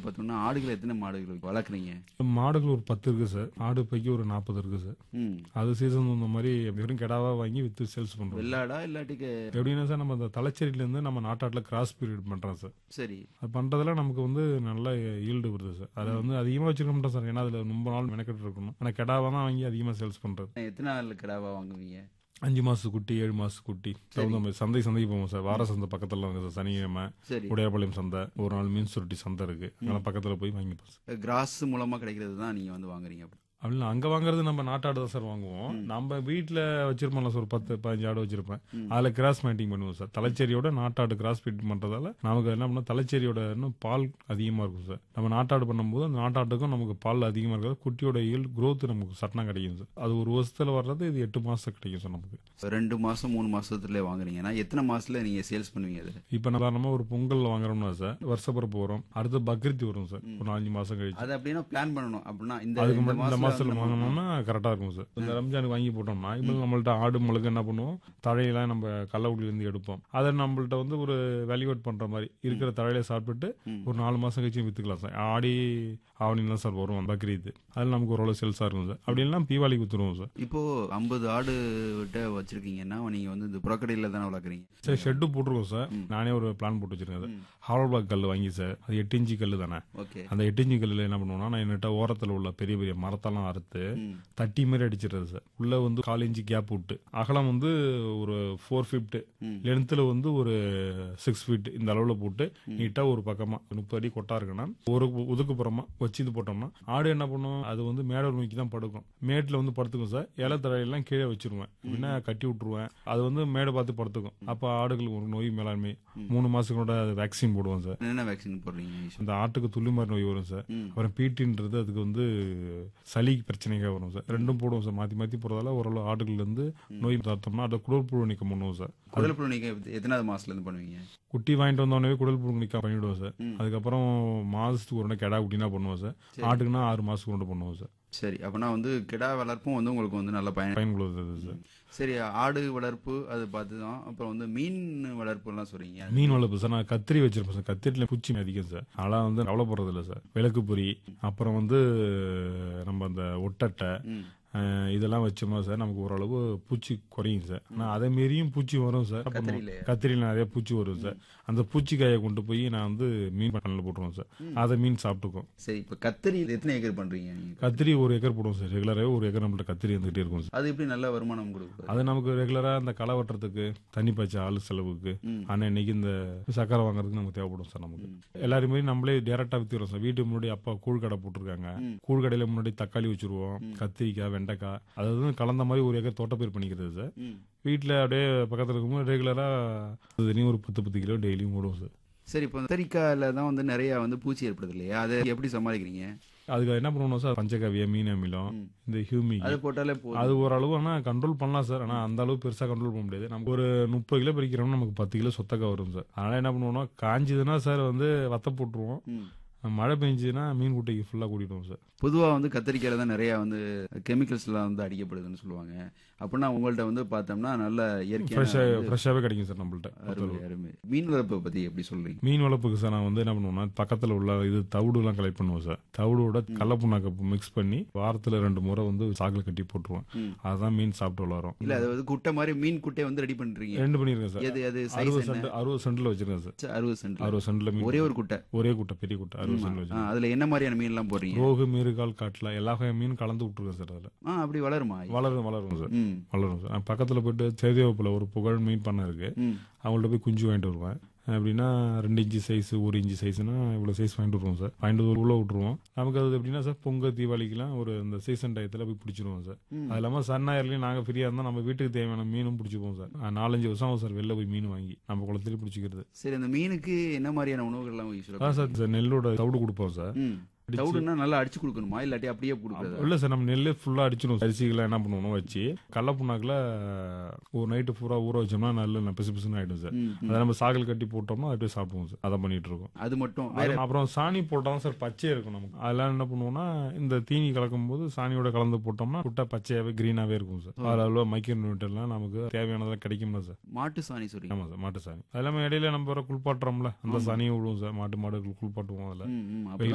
பார்த்தோம்னா ஆடுகள் எத்தனை மாடுகள் வளர்க்குறீங்க மாடுகள் ஒரு பத்து இருக்கு சார் ஆடு பைக்கு ஒரு நாற்பது இருக்கு சார் ம் அது சீசன் இந்த மாதிரி வெறும் கிடாவா வாங்கி வித்து சேல்ஸ் பண்றோம் வெள்ளாடா இல்லாட்டிக்கு எப்படின்னா சார் நம்ம அந்த தலைச்சேரியில இருந்து நம்ம நாட்டாட்டில் கிராஸ் பீரியட் பண்றோம் சார் சரி அது பண்றதுல நமக்கு வந்து நல்ல ஈல்டு வருது சார் அதை வந்து அதிகமா வச்சிருக்க மாட்டோம் சார் ஏன்னா அதுல ரொம்ப நாள் மெனக்கெட்டு இருக்கணும் ஆனா கிடாவா தான் வாங்கி அதிகமா சேல்ஸ் பண்றது எத்தனை நாள் கிடாவா வாங்குவீங்க அஞ்சு மாச குட்டி ஏழு மாச குட்டி தகுந்த மாதிரி சந்தை சந்தைக்கு போவோம் சார் வார சந்தை பக்கத்துல இருக்கு சார் சனிக்கிழமை சரி உடையாபாளையம் சந்தை ஒரு நாள் மீன் சுருட்டி சந்தை இருக்கு அதெல்லாம் பக்கத்துல போய் வாங்கிப்போம் சார் கிராஸ் மூலமா கிடைக்கிறது தான் நீங்க வந்து வாங்குறீங்க அப்படி அப்படி அங்க வாங்குறது நம்ம நாட்டாடு தான் சார் வாங்குவோம் நம்ம வீட்டுல வச்சிருப்போம்ல சார் ஒரு பத்து பதினஞ்சு ஆடு வச்சிருப்பேன் அதுல கிராஸ் மேட்டிங் பண்ணுவோம் சார் தலைச்சேரியோட நாட்டாடு கிராஸ் ஃபீட் பண்றதால நமக்கு என்ன பண்ணா தலைச்சேரியோட இன்னும் பால் அதிகமா இருக்கும் சார் நம்ம நாட்டாடு பண்ணும்போது அந்த நாட்டாட்டுக்கும் நமக்கு பால் அதிகமா இருக்காது குட்டியோட ஈல் growth நமக்கு சட்டனா கிடைக்கும் சார் அது ஒரு வருஷத்துல வர்றது இது எட்டு மாசம் கிடைக்கும் சார் நமக்கு ரெண்டு மாசம் மூணு மாசத்துல வாங்குறீங்கன்னா எத்தனை மாசத்துல நீங்க சேல்ஸ் பண்ணுவீங்க அது இப்ப சாதாரணமா ஒரு பொங்கல் வாங்குறோம்னா சார் வருஷப்பிறப்பு வரும் அடுத்து பக்ரீத் வரும் சார் ஒரு நாலஞ்சு மாசம் கழிச்சு அது அப்படின்னா பிளான் பண்ணணும் அப்படின்னா இந்த அதுக்கு இந்த மட்டும் இந்த மாசத்துல அந்த வாங்கினோம்னா கரெக்டா இருக்கும் சார் இந்த ரம்ஜானுக்கு வாங்கி போட்டோம்னா இப்போ நம்மள்ட்ட ஆடு முழுக்க என்ன பண்ணுவோம் தழையெல்லாம் நம்ம கள்ளக்குடியில இருந்து எடுப்போம் அதை நம்மள்ட்ட வந்து ஒரு வேல்யூவேட் பண்ற மாதிரி இருக்கிற தழையில சாப்பிட்டுட்டு ஒரு நாலு மாசம் கழிச்சு வித்துக்கலாம் சார் ஆடி ஆவணிலாம் சார் வரும் பக்ரீத் அதில் நமக்கு ஓரளவு சேல்ஸா இருக்கும் சார் அப்படி இல்லைன்னா தீபாவளிக்கு வித்துருவோம் சார் இப்போ ஐம்பது ஆடு விட்ட வச்சிருக்கீங்கன்னா நீங்க வந்து இந்த புறக்கடையில தானே வளர்க்குறீங்க சார் ஷெட்டு போட்டிருக்கோம் சார் நானே ஒரு பிளான் போட்டு வச்சிருக்கேன் சார் ஹாலோ பிளாக் கல் வாங்கி சார் அது எட்டு இன்ச்சு கல் தானே ஓகே அந்த எட்டு இன்ச்சு கல்லில் என்ன பண்ணுவோம்னா நான் என்கிட்ட ஓரத்தில் உள்ள பெரிய பெரிய மரத்தெல்லாம் அறுத்து தட்டி மாதிரி அடிச்சிடுறது சார் உள்ள வந்து கால் இன்ச்சு கேப் விட்டு அகலம் வந்து ஒரு ஃபோர் ஃபீட் லென்த்தில் வந்து ஒரு சிக்ஸ் ஃபீட் இந்த அளவில் போட்டு நீட்டாக ஒரு பக்கமா முப்பது அடி கொட்டா இருக்குன்னா ஒரு ஒதுக்குப்புறமா வச்சு இது போட்டோம்னா ஆடு என்ன பண்ணும் அது வந்து மேடை நோக்கி தான் படுக்கும் மேட்டில் வந்து படுத்துக்கும் சார் இலை தழையெல்லாம் கீழே வச்சிருவேன் அப்படின்னா கட்டி விட்டுருவேன் அது வந்து மேடை பார்த்து படுத்துக்கும் அப்போ ஆடுகளுக்கு ஒரு நோய் மேலாண்மை மூணு மாசங்களோட வேக்சின் போடுவோம் சார் என்னென்ன வேக்சின் போடுறீங்க அந்த ஆட்டுக்கு துள்ளிமாரி நோய் வரும் சார் அப்புறம் பீட்டின்றது அதுக்கு வந்து சளி பிரச்சனைக்காக வரும் சார் ரெண்டும் போடுவோம் சார் மாத்தி மாத்தி போறதால ஓரளவு ஆடுகள்ல இருந்து நோய் தடுத்தோம்னா அதை குடல் புழு நீக்கம் பண்ணுவோம் சார் குடல் புழு நீங்க எத்தனாவது மாசத்துல இருந்து பண்ணுவீங்க குட்டி வாங்கிட்டு வந்தோடனே குடல் புழு நீக்கம் பண்ணிவிடுவோம் சார் அதுக்கப்புறம் மாசத்துக்கு ஒரு நாள் கெடா குட்டினா பண்ணுவோம் சார் ஆட்டுக்குன்னா ஆறு மாசத்துக்கு ஒன்று பண்ணுவோம் சார் சரி அப்பனா வந்து கிடா வளர்ப்பும் வந்து உங்களுக்கு வந்து நல்ல பயன் பயனுள்ளது சார் சரி ஆடு வளர்ப்பு அது பார்த்து தான் அப்புறம் வந்து மீன் வளர்ப்பு எல்லாம் சொல்றீங்க மீன் வளர்ப்பு சார் நான் கத்திரி வச்சிருப்பேன் சார் கத்திரில பூச்சி அதிகம் சார் அதெல்லாம் வந்து கவலைப்படுறது இல்லை சார் விளக்கு பொறி அப்புறம் வந்து நம்ம அந்த ஒட்டட்டை அஹ், இதெல்லாம் வச்சோம்னா சார் நமக்கு ஓரளவு பூச்சி குறையும் சார் ஆனால் அதை மீறியும் பூச்சி வரும் சார் அப்ப நம்ம கத்திரியில் நிறைய பூச்சி வரும் சார் அந்த பூச்சிக்காயை கொண்டு போய் நான் வந்து மீன் பண்ணல போட்டுருவோம் சார் அதை மீன் சாப்பிட்டுக்கும் சரி இப்ப கத்தரி எத்தனை ஏக்கர் பண்றீங்க நீங்க கத்திரி ஒரு ஏக்கர் போடுவோம் சார் ரெகுலராகவே ஒரு ஏக்கர் நம்மள்ட்ட கத்திரி இருந்துகிட்டே இருக்கும் சார் அது எப்படி நல்ல வருமானம் கொடுக்குது அது நமக்கு ரெகுலரா அந்த களை வெட்டுறதுக்கு தண்ணி பாய்ச்ச ஆளு செலவுக்கு ஆனா இன்னைக்கு இந்த சக்கரை வாங்குறதுக்கு நமக்கு தேவைப்படும் சார் நமக்கு எல்லாருமே நம்மளே டேரக்டா வித்துறோம் சார் வீட்டுக்கு முன்னாடி அப்பா கூழ் கடை போட்டிருக்காங்க கூழ் கடையில முன்னாடி தக்காளி வச்சிருவோம் கத்திரிக்காய் வெண்டைக்காய் அதாவது கலந்த மாதிரி ஒரு ஏக்கர் தோட்டப்பயிர் பண்ணிக்கிறது சார் ம். வீட்டுல அப்படியே பக்கத்துல இருக்கும்போது ரெகுலரா தினையும் ஒரு பத்து பத்து கிலோ டெய்லியும் போடுவோம் சார் சரி இப்போ கத்திரிக்காயில தான் வந்து நிறைய வந்து பூச்சி ஏற்படுது இல்லையா அதை எப்படி சமாளிக்கிறீங்க அதுக்கு என்ன பண்ணுவோம் சார் பஞ்சகவியம் மீன் அமிலம் இந்த ஹியூமி அது போட்டாலே போதும் அது ஓரளவு ஆனா கண்ட்ரோல் பண்ணலாம் சார் ஆனா அந்த அளவு பெருசா கண்ட்ரோல் பண்ண முடியாது நமக்கு ஒரு முப்பது கிலோ பறிக்கிறோம்னா நமக்கு பத்து கிலோ சொத்தக்கா வரும் சார் அதனால என்ன பண்ணுவோம்னா காஞ்சதுன்னா சார் வந்து வத்த போட்டுருவோம் ம். மழை பெஞ்சுதுன்னா மீன் குட்டைக்கு ஃபுல்லா கூட்டிடுவோம் சார் பொதுவா வந்து கத்திரிக்காயில தான் நிறைய வந்து கெமிக்கல்ஸ் எல்லாம் வந்து அடிக்கப்படுதுன்னு சொல்லுவாங்க அப்படின்னா உங்கள்ட்ட வந்து பார்த்தோம்னா நல்ல ஃப்ரெஷ்ஷா இயற்கையான ஃப்ரெஷ்ஷாவே கிடைக்கும் சார் நம்மள்ட்ட அருமை அருமை மீன் வளர்ப்பை பத்தி எப்படி சொல்றீங்க மீன் வளர்ப்புக்கு சார் நான் வந்து என்ன பண்ணுவோம்னா பக்கத்துல உள்ள இது தவிடு எல்லாம் கலெக்ட் பண்ணுவோம் சார் தவிடோட கடல புண்ணாக்க மிக்ஸ் பண்ணி வாரத்துல ரெண்டு முறை வந்து சாக்கில் கட்டி போட்டுருவோம் அதுதான் மீன் சாப்பிட்டு வளரும் இல்ல அது வந்து குட்டை மாதிரி மீன் குட்டையை வந்து ரெடி பண்றீங்க ரெண்டு பண்ணிருக்கேன் சார் எது அது சைஸ் அறுபது சென்ட் அறுபது சென்ட்ல வச்சிருக்கேன் சார் அறுபது சென்ட் அறுபது சென்ட்ல மீன் ஒரே ஒரு குட்டை ஒரே குட்டை பெரிய குட்டை அறுபது சென்ட்ல வச்சிருக்கேன் ஆ, அதுல என்ன மாதிரியான மீன் எல்லாம் போடுறீங்க ரோகு மீறுகால் காட்டுல எல்லா வகை மீன் கலந்து விட்டுருக்கேன் சார் அதுல ஆ அப்படி வளருமா வளரும் வளரும் சார் ம் வளரும் சார் நான் பக்கத்துல போயிட்டு சேதிவப்புல ஒரு புகழ் மீன் பண்ண இருக்கு ம் அவங்கள்ட்ட போய் குஞ்சு வாங்கிட்டு வருவேன் அப்படின்னா ரெண்டு இன்ச்சு சைஸ் ஒரு இன்ச்சு சைஸ்னா இவ்வளோ சைஸ் வாங்கிட்டு வருவோம் சார் வாங்கிட்டு வந்து உள்ள விட்டுருவோம் நமக்கு அது எப்படின்னா சார் பொங்கல் தீபாவளிக்குலாம் ஒரு இந்த சீசன் டயத்தில் போய் பிடிச்சிருவோம் சார் அது இல்லாமல் சன்னாயிரலையும் நாங்கள் ஃப்ரீயாக இருந்தால் நம்ம வீட்டுக்கு தேவையான மீனும் பிடிச்சிப்போம் சார் நான் நாலஞ்சு வருஷம் ஆகும் சார் வெளில போய் மீன் வாங்கி நம்ம குளத்துலேயே பிடிச்சிக்கிறது சரி அந்த மீனுக்கு என்ன மாதிரியான உணவுகள் எல்லாம் யூஸ் அதான் சார் சார் நெல்லோட தவிடு கொடுப்போம் சார் ம் தவிடுன்னா நல்லா அடிச்சு கொடுக்கணுமா இல்லாட்டி அப்படியே கொடுக்குறதா இல்ல சார் நம்ம நெல்லே ஃபுல்லா அடிச்சிடும் அரிசிகளை என்ன பண்ணுவோம் வச்சு கடல புண்ணாக்குல ஒரு நைட்டு பூரா ஊற வச்சோம்னா நல்ல பிசு பிசுன்னு ஆயிடும் சார் ம், அதை நம்ம சாகல் கட்டி போட்டோம்னா அப்படியே சாப்பிடுவோம் சார் அதை பண்ணிட்டு இருக்கோம் அது மட்டும் அது அப்புறம் சாணி போட்டாலும் சார் பச்சையா இருக்கும் நமக்கு அதெல்லாம் என்ன பண்ணுவோம்னா இந்த தீனி கலக்கும் போது சாணியோட கலந்து போட்டோம்னா குட்டை பச்சையாவே கிரீனாவே இருக்கும் சார் அதில் மைக்ரோ நியூட்டன் எல்லாம் நமக்கு தேவையானதெல்லாம் கிடைக்கும்ல சார் மாட்டு சாணி சொல்றீங்க ஆமா சார் மாட்டு சாணி அது இல்லாம இடையில நம்ம வர குளிப்பாட்டுறோம்ல அந்த சாணியை விடுவோம் சார் மாட்டு மாடுகள் குளிப்பாட்டுவோம் அதில் ம் ம் அப்ப